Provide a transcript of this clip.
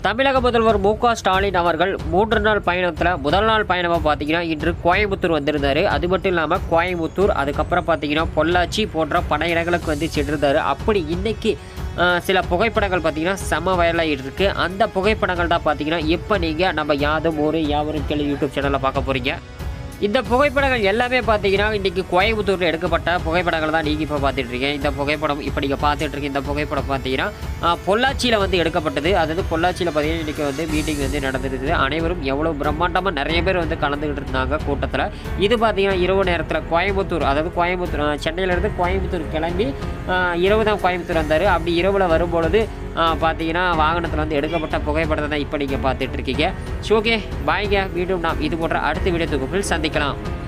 தமிழக முதல்வர் மு க ஸ்டாலின் அவர்கள் மூன்று நாள் பயணத்தில் முதல் நாள் பயணமாக பார்த்தீங்கன்னா இன்று கோயம்புத்தூர் வந்திருந்தார் அது மட்டும் இல்லாமல் கோயம்புத்தூர் அதுக்கப்புறம் பார்த்தீங்கன்னா பொள்ளாச்சி போன்ற பல இடங்களுக்கு வந்து சென்றிருந்தார் அப்படி இன்னைக்கு ஆஹ், சில புகைப்படங்கள் பார்த்தீங்கன்னா செம வைரலாகிட்டு இருக்கு அந்த புகைப்படங்கள் தான் பார்த்தீங்கன்னா இப்போ நீங்கள் நம்ம யாதும் ஒரு யாவரும் கேள்வி யூடியூப் சேனலில் பார்க்க போகிறீங்க இந்த புகைப்படங்கள் எல்லாமே பார்த்தீங்கன்னா இன்றைக்கி கோயம்புத்தூரில் எடுக்கப்பட்ட புகைப்படங்கள் தான் நீங்கள் இப்போ பார்த்துட்டு இருக்கீங்க இந்த புகைப்படம் இப்போ நீங்கள் பார்த்துட்டு இருக்க இந்த புகைப்படம் பார்த்தீங்கன்னா ஆஹ், பொள்ளாச்சியில் வந்து எடுக்கப்பட்டது அதாவது பொள்ளாச்சியில் பார்த்தீங்கன்னா இன்றைக்கி வந்து மீட்டிங் வந்து நடந்துருக்குது அனைவரும் எவ்வளோ பிரம்மாண்டமாக நிறைய பேர் வந்து கலந்துக்கிட்டு இருந்தாங்க கூட்டத்தில் இது பார்த்தீங்கன்னா இரவு நேரத்தில் கோயம்புத்தூர் அதாவது கோயம்புத்தூர் ஆஹ், சென்னையிலேருந்து கோயம்புத்தூர் கிளம்பி ஆஹ், இரவு தான் கோயம்புத்தூர் வந்தார் அப்படி இரவில் வரும்பொழுது ஆஹ், பார்த்தீங்கன்னா வாகனத்தில் வந்து எடுக்கப்பட்ட புகைப்படத்தை தான் இப்போ நீங்கள் பார்த்துட்டு இருக்கீங்க ஸோ ஓகே பாய்ங்க மீண்டும் நாம் இது போன்ற அடுத்த வீடியோ தொகுப்பில் சந்திக்கலாம்